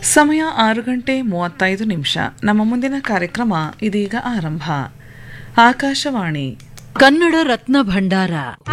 ಸಮಯ ಆರು ಗಂಟೆ ಮೂವತ್ತೈದು ನಿಮಿಷ ನಮ್ಮ ಮುಂದಿನ ಕಾರ್ಯಕ್ರಮ ಇದೀಗ ಆರಂಭ ಆಕಾಶವಾಣಿ ಕನ್ನಡ ರತ್ನ ಭಂಡಾರ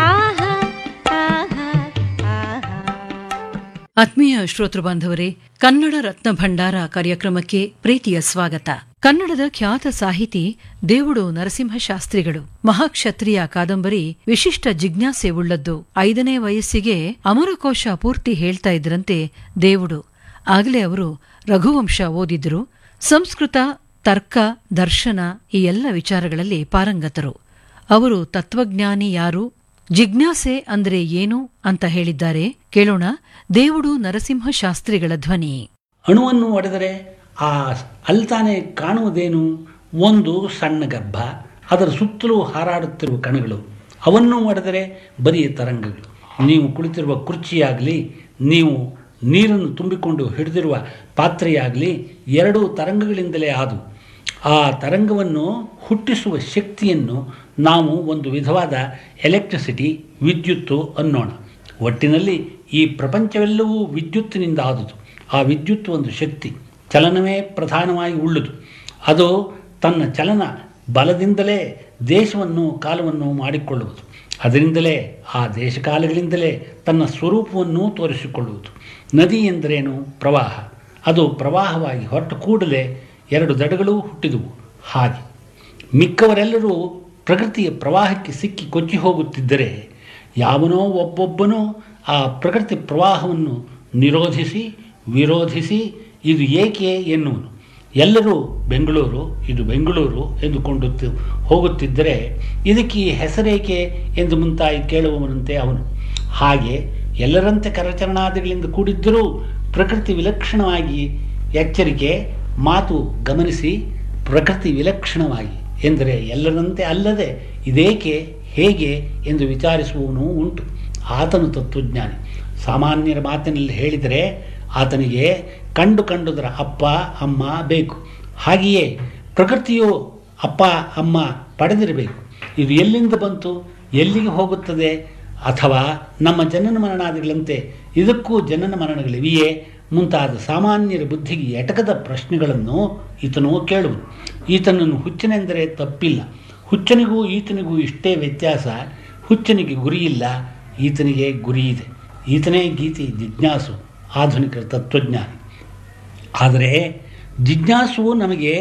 ಆತ್ಮೀಯ ಶ್ರೋತೃ ಬಾಂಧವರೇ ಕನ್ನಡ ರತ್ನ ಭಂಡಾರ ಕಾರ್ಯಕ್ರಮಕ್ಕೆ ಪ್ರೀತಿಯ ಸ್ವಾಗತ ಕನ್ನಡದ ಖ್ಯಾತ ಸಾಹಿತಿ ದೇವುಡು ನರಸಿಂಹಶಾಸ್ತ್ರಿಗಳು ಮಹಾಕ್ಷತ್ರಿಯ ಕಾದಂಬರಿ ವಿಶಿಷ್ಟ ಜಿಜ್ಞಾಸೆ ಉಳ್ಳದ್ದು ಐದನೇ ವಯಸ್ಸಿಗೆ ಅಮರಕೋಶ ಪೂರ್ತಿ ಹೇಳ್ತಾ ಇದ್ರಂತೆ ದೇವುಡು ಆಗಲೇ ಅವರು ರಘುವಂಶ ಓದಿದ್ರು ಸಂಸ್ಕೃತ ತರ್ಕ ದರ್ಶನ ಈ ಎಲ್ಲ ವಿಚಾರಗಳಲ್ಲಿ ಪಾರಂಗತರು ಅವರು ತತ್ವಜ್ಞಾನಿ ಯಾರು ಜಿಜ್ಞಾಸೆ ಅಂದ್ರೆ ಏನು ಅಂತ ಹೇಳಿದ್ದಾರೆ ಕೇಳೋಣ ದೇವುಡು ನರಸಿಂಹಶಾಸ್ತ್ರಿಗಳ ಧ್ವನಿ ಅಣುವನ್ನು ಒಡೆದರೆ ಆ ಅಲ್ತಾನೆ ಕಾಣುವುದೇನು ಒಂದು ಸಣ್ಣ ಗರ್ಭ ಅದರ ಸುತ್ತಲೂ ಹಾರಾಡುತ್ತಿರುವ ಕಣಗಳು ಅವನ್ನು ಒಡೆದರೆ ಬರಿಯ ತರಂಗಗಳು ನೀವು ಕುಳಿತಿರುವ ಕುರ್ಚಿಯಾಗಲಿ ನೀವು ನೀರನ್ನು ತುಂಬಿಕೊಂಡು ಹಿಡಿದಿರುವ ಪಾತ್ರೆಯಾಗಲಿ ಎರಡೂ ತರಂಗಗಳಿಂದಲೇ ಆದು ಆ ತರಂಗವನ್ನು ಹುಟ್ಟಿಸುವ ಶಕ್ತಿಯನ್ನು ನಾವು ಒಂದು ವಿಧವಾದ ಎಲೆಕ್ಟ್ರಿಸಿಟಿ ವಿದ್ಯುತ್ತು ಅನ್ನೋಣ ಒಟ್ಟಿನಲ್ಲಿ ಈ ಪ್ರಪಂಚವೆಲ್ಲವೂ ವಿದ್ಯುತ್ತಿನಿಂದ ಆದುದು ಆ ವಿದ್ಯುತ್ ಒಂದು ಶಕ್ತಿ ಚಲನವೇ ಪ್ರಧಾನವಾಗಿ ಉಳ್ಳುದು ಅದು ತನ್ನ ಚಲನ ಬಲದಿಂದಲೇ ದೇಶವನ್ನು ಕಾಲವನ್ನು ಮಾಡಿಕೊಳ್ಳುವುದು ಅದರಿಂದಲೇ ಆ ದೇಶಕಾಲಗಳಿಂದಲೇ ತನ್ನ ಸ್ವರೂಪವನ್ನು ತೋರಿಸಿಕೊಳ್ಳುವುದು ನದಿ ಎಂದರೇನು ಪ್ರವಾಹ ಅದು ಪ್ರವಾಹವಾಗಿ ಹೊರಟ ಕೂಡಲೇ ಎರಡು ದಡಗಳು ಹುಟ್ಟಿದುವು ಹಾಗೆ ಮಿಕ್ಕವರೆಲ್ಲರೂ ಪ್ರಕೃತಿಯ ಪ್ರವಾಹಕ್ಕೆ ಸಿಕ್ಕಿ ಕೊಚ್ಚಿ ಹೋಗುತ್ತಿದ್ದರೆ ಯಾವನೋ ಒಬ್ಬೊಬ್ಬನೂ ಆ ಪ್ರಕೃತಿ ಪ್ರವಾಹವನ್ನು ನಿರೋಧಿಸಿ ವಿರೋಧಿಸಿ ಇದು ಏಕೆ ಎನ್ನುವನು ಎಲ್ಲರೂ ಬೆಂಗಳೂರು ಇದು ಬೆಂಗಳೂರು ಎಂದುಕೊಂಡು ಹೋಗುತ್ತಿದ್ದರೆ ಇದಕ್ಕೆ ಈ ಹೆಸರೇಕೆ ಎಂದು ಮುಂತಾಗಿ ಕೇಳುವವನಂತೆ ಅವನು ಹಾಗೆ ಎಲ್ಲರಂತೆ ಕರಚರಣಾದಿಗಳಿಂದ ಕೂಡಿದ್ದರೂ ಪ್ರಕೃತಿ ವಿಲಕ್ಷಣವಾಗಿ ಎಚ್ಚರಿಕೆ ಮಾತು ಗಮನಿಸಿ ಪ್ರಕೃತಿ ವಿಲಕ್ಷಣವಾಗಿ ಎಂದರೆ ಎಲ್ಲರಂತೆ ಅಲ್ಲದೆ ಇದೇಕೆ ಹೇಗೆ ಎಂದು ವಿಚಾರಿಸುವವನು ಉಂಟು ಆತನು ತತ್ವಜ್ಞಾನಿ ಸಾಮಾನ್ಯರ ಮಾತಿನಲ್ಲಿ ಹೇಳಿದರೆ ಆತನಿಗೆ ಕಂಡು ಕಂಡುದರ ಅಪ್ಪ ಅಮ್ಮ ಬೇಕು ಹಾಗೆಯೇ ಪ್ರಕೃತಿಯು ಅಪ್ಪ ಅಮ್ಮ ಪಡೆದಿರಬೇಕು ಇದು ಎಲ್ಲಿಂದ ಬಂತು ಎಲ್ಲಿಗೆ ಹೋಗುತ್ತದೆ ಅಥವಾ ನಮ್ಮ ಜನನ ಮರಣಾದಿಗಳಂತೆ ಇದಕ್ಕೂ ಜನನ ಮರಣಗಳಿವೆಯೇ ಮುಂತಾದ ಸಾಮಾನ್ಯರ ಬುದ್ಧಿಗೆ ಎಟಕದ ಪ್ರಶ್ನೆಗಳನ್ನು ಈತನು ಕೇಳುವುದು ಈತನನ್ನು ಹುಚ್ಚನೆಂದರೆ ತಪ್ಪಿಲ್ಲ ಹುಚ್ಚನಿಗೂ ಈತನಿಗೂ ಇಷ್ಟೇ ವ್ಯತ್ಯಾಸ ಹುಚ್ಚನಿಗೆ ಗುರಿಯಿಲ್ಲ ಈತನಿಗೆ ಗುರಿ ಇದೆ ಈತನೇ ಗೀತೆ ಜಿಜ್ಞಾಸು ಆಧುನಿಕ ತತ್ವಜ್ಞಾನಿ ಆದರೆ ಜಿಜ್ಞಾಸು ನಮಗೆ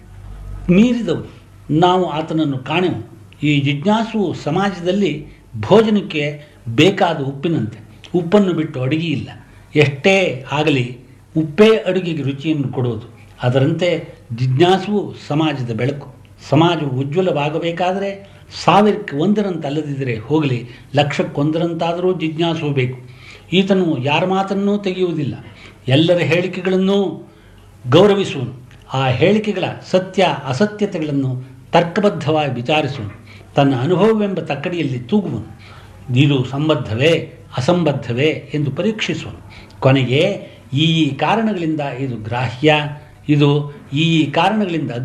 ಮೀರಿದವು ನಾವು ಆತನನ್ನು ಕಾಣೆವು ಈ ಜಿಜ್ಞಾಸು ಸಮಾಜದಲ್ಲಿ ಭೋಜನಕ್ಕೆ ಬೇಕಾದ ಉಪ್ಪಿನಂತೆ ಉಪ್ಪನ್ನು ಬಿಟ್ಟು ಅಡುಗೆ ಇಲ್ಲ ಎಷ್ಟೇ ಆಗಲಿ ಉಪ್ಪೇ ಅಡುಗೆಗೆ ರುಚಿಯನ್ನು ಕೊಡುವುದು ಅದರಂತೆ ಜಿಜ್ಞಾಸುವು ಸಮಾಜದ ಬೆಳಕು ಸಮಾಜವು ಉಜ್ವಲವಾಗಬೇಕಾದರೆ ಸಾವಿರಕ್ಕೆ ಒಂದರಂತಲ್ಲದಿದ್ದರೆ ಹೋಗಲಿ ಲಕ್ಷಕ್ಕೊಂದರಂತಾದರೂ ಜಿಜ್ಞಾಸು ಬೇಕು ಈತನು ಯಾರ ಮಾತನ್ನೂ ತೆಗೆಯುವುದಿಲ್ಲ ಎಲ್ಲರ ಹೇಳಿಕೆಗಳನ್ನೂ ಗೌರವಿಸುವನು ಆ ಹೇಳಿಕೆಗಳ ಸತ್ಯ ಅಸತ್ಯತೆಗಳನ್ನು ತರ್ಕಬದ್ಧವಾಗಿ ವಿಚಾರಿಸುವನು ತನ್ನ ಅನುಭವವೆಂಬ ತಕ್ಕಡಿಯಲ್ಲಿ ತೂಗುವನು ಇದು ಸಂಬದ್ಧವೇ ಅಸಂಬದ್ಧವೇ ಎಂದು ಪರೀಕ್ಷಿಸುವನು ಕೊನೆಗೆ ಈ ಕಾರಣಗಳಿಂದ ಇದು ಗ್ರಾಹ್ಯ ಇದು ಈ ಕಾರಣಗಳಿಂದ